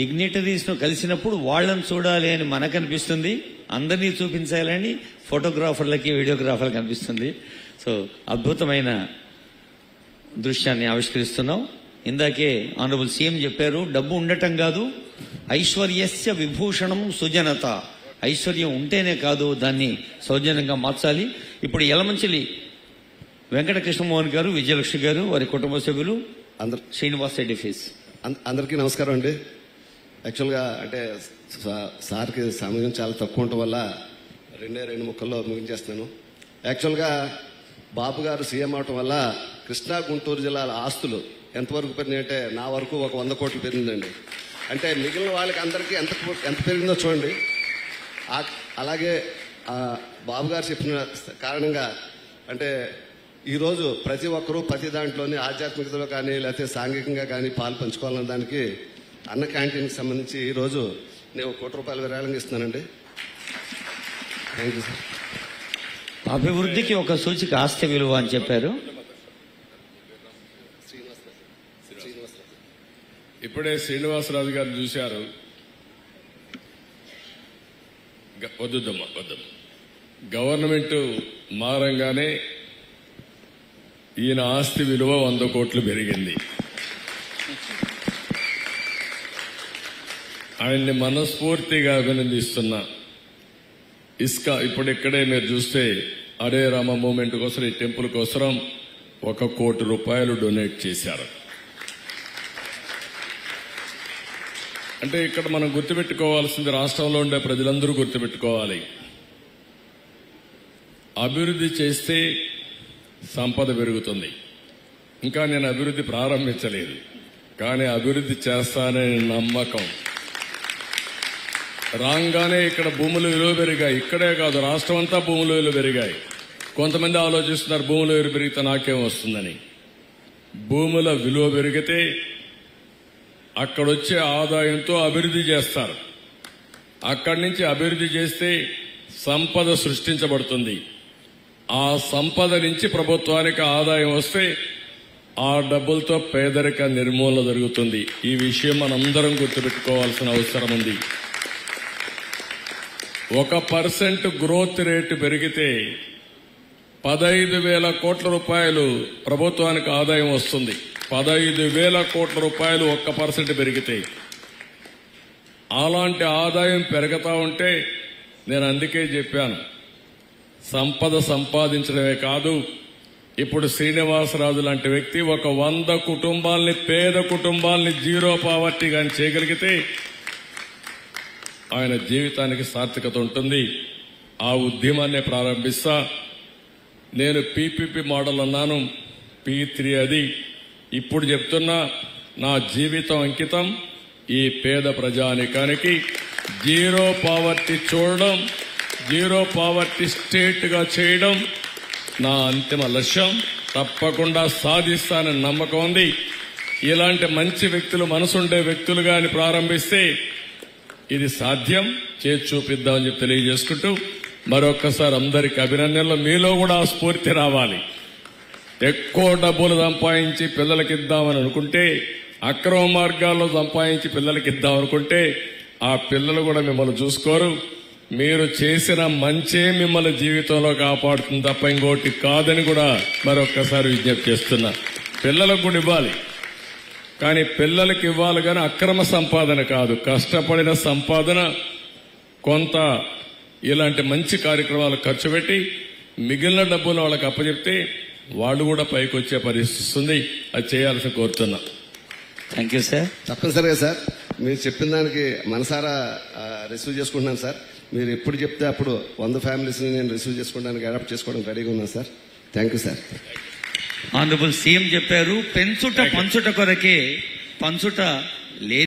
dignitaries ను కలిసినప్పుడు వాళ్ళని చూడాలి అని మనకు అనిపిస్తుంది అందరినీ చూపించాలని ఫోటోగ్రాఫర్లకి వీడియోగ్రాఫర్లకి అనిపిస్తుంది సో అద్భుతమైన దృశ్యాన్ని ఆవిష్కరిస్తున్నాం ఇందాకే ఆనరబుల్ సీఎం చెప్పారు డబ్బు ఉండటం కాదు ఐశ్వర్యస్య విభూషణం సుజనత ఐశ్వర్యం ఉంటేనే కాదు దాన్ని సౌజన్యంగా మార్చాలి ఇప్పుడు యలమంచిలి వెంకట కృష్ణమోహన్ గారు విజయలక్ష్మి గారు వారి కుటుంబ సభ్యులు అందరు శ్రీనివాస్ రెడ్డి ఫీస్ అం- అందరికీ నమస్కారం అండి యాక్చువల్గా అంటే సా- సార్కి సమయం చాలా తక్కువ ఉండటం వల్ల రెండే రెండు ముక్కల్లో ముగించేస్తాను యాక్చువల్గా బాబు గారు సీఎం అవటం వల్ల కృష్ణా గుంటూరు జిల్లాల ఆస్తులు ఎంతవరకు పెరిగినాయంటే నా వరకు ఒక వంద కోట్లు పెరిగిందండి అంటే మిగిలిన వాళ్ళకి అందరికీ ఎంత ఎంత పెరిగిందో చూడండి ఆ- అలాగే ఆ బాబు గారు చెప్పిన కారణంగా అంటే ఈరోజు ప్రతి ఒక్కరూ ప్రతి దాంట్లోని ఆధ్యాత్మికతలో కానీ లేకపోతే సాంఘికంగా కానీ పాలు పంచుకోవాలన్న దానికి అన్న క్యాంటీన్కి సంబంధించి ఈరోజు నేను ఒక కోటి రూపాయలు విరాళంగా ఇస్తున్నానండి థ్యాంక్ యూ సార్ అభివృద్ధికి ఒక సూచిక ఆస్తి విలువ అని చెప్పారు ఇప్పుడే శ్రీనివాసరాజు గారు చూశారు గ- వద్దుద్దమ్మా వద్దమ్మా గవర్నమెంట్ మారంగానే ఈయన ఆస్తి విలువ వంద కోట్లు పెరిగింది ఆయన్ని మనస్ఫూర్తిగా అభినందిస్తున్నా ఇసుక ఇప్పుడు ఇక్కడే మీరు చూస్తే అరే రామ మూమెంట్ కోసం ఈ టెంపుల్ కోసం ఒక కోటి రూపాయలు డొనేట్ చేశారు అంటే ఇక్కడ మనం గుర్తుపెట్టుకోవాల్సింది రాష్ట్రంలో ఉండే ప్రజలందరూ గుర్తుపెట్టుకోవాలి అభివృద్ధి చేస్తే సంపద పెరుగుతుంది ఇంకా నేను అభివృద్ధి ప్రారంభించలేదు కానీ అభివృద్ధి చేస్తాననే నమ్మకం రాగానే ఇక్కడ భూములు విలువ పెరిగాయి ఇక్కడే కాదు రాష్ట్రం అంతా భూముల విలువ పెరిగాయి కొంతమంది ఆలోచిస్తున్నారు భూముల విలువ పెరిగితే నాకేం వస్తుందని భూముల విలువ పెరిగితే అక్కడొచ్చే ఆదాయంతో అభివృద్ధి చేస్తారు అక్కడి నుంచి అభివృద్ధి చేస్తే సంపద సృష్టించబడుతుంది ఆ సంపద నుంచి ప్రభుత్వానికి ఆదాయం వస్తే ఆ డబ్బులతో పేదరిక నిర్మూలన జరుగుతుంది ఈ విషయం మనందరం గుర్తుపెట్టుకోవాల్సిన అవసరం ఉంది ఒక పర్సెంట్ గ్రోత్ రేటు పెరిగితే పదైదు వేల కోట్ల రూపాయలు ప్రభుత్వానికి ఆదాయం వస్తుంది పదైదు వేల కోట్ల రూపాయలు ఒక్క పర్సెంట్ పెరిగితే అలాంటి ఆదాయం పెరుగుతా ఉంటే నేను అందుకే చెప్పాను సంపద సంపాదించడమే కాదు ఇప్పుడు శ్రీనివాసరాజు లాంటి వ్యక్తి ఒక వంద కుటుంబాల్ని పేద కుటుంబాల్ని జీరో పావర్టీ కానీ చేయగలిగితే ఆయన జీవితానికి సార్థకత ఉంటుంది ఆ ఉద్యమాన్ని ప్రారంభిస్తా నేను పీపీపీ మోడల్ అన్నాను పీ త్రీ అది ఇప్పుడు చెప్తున్నా నా జీవితం అంకితం ఈ పేద ప్రజానికానికి జీరో పావర్టీ చూడడం జీరో పావర్టీ స్టేట్ గా చేయడం నా అంతిమ లక్ష్యం తప్పకుండా సాధిస్తానని నమ్మకం ఉంది ఇలాంటి మంచి వ్యక్తులు మనసుండే వ్యక్తులుగా అని ప్రారంభిస్తే ఇది సాధ్యం చేసి చూపిద్దామని చెప్పి తెలియజేసుకుంటూ మరొక్కసారి అందరికి అభినందనలు మీలో కూడా ఆ స్ఫూర్తి రావాలి ఎక్కువ డబ్బులు సంపాదించి పిల్లలకి ఇద్దామని అనుకుంటే అక్రమ మార్గాల్లో సంపాదించి పిల్లలకి ఇద్దాం అనుకుంటే ఆ పిల్లలు కూడా మిమ్మల్ని చూసుకోరు మీరు చేసిన మంచే మిమ్మల్ని జీవితంలో కాపాడుతుంది తప్ప ఇంకోటి కాదని కూడా మరొక్కసారి విజ్ఞప్తి చేస్తున్నా పిల్లలకు కూడా ఇవ్వాలి కానీ పిల్లలకి ఇవ్వాలి కానీ అక్రమ సంపాదన కాదు కష్టపడిన సంపాదన కొంత ఇలాంటి మంచి కార్యక్రమాలు ఖర్చు పెట్టి మిగిలిన డబ్బులు వాళ్ళకి అప్పచెప్తే వాళ్ళు కూడా పైకి వచ్చే పరిస్థితి వస్తుంది అది చేయాల్సి కోరుతున్నా థ్యాంక్ యూ సార్ తప్పనిసరిగా సార్ మీరు చెప్పిన దానికి మనసారా ఆ, రిసీవ్ చేసుకుంటున్నాను సార్ మీరు ఎప్పుడు చెప్తే అప్పుడు వంద ఫ్యామిలీస్ని నేను రిసీవ్ చేసుకోవడానికి అడాప్ట్ చేసుకోవడానికి రెడీగా ఉన్నాను sir thank you sir honourable CM చెప్పారు పెంచుట పంచుట కొరకే పంచుట లే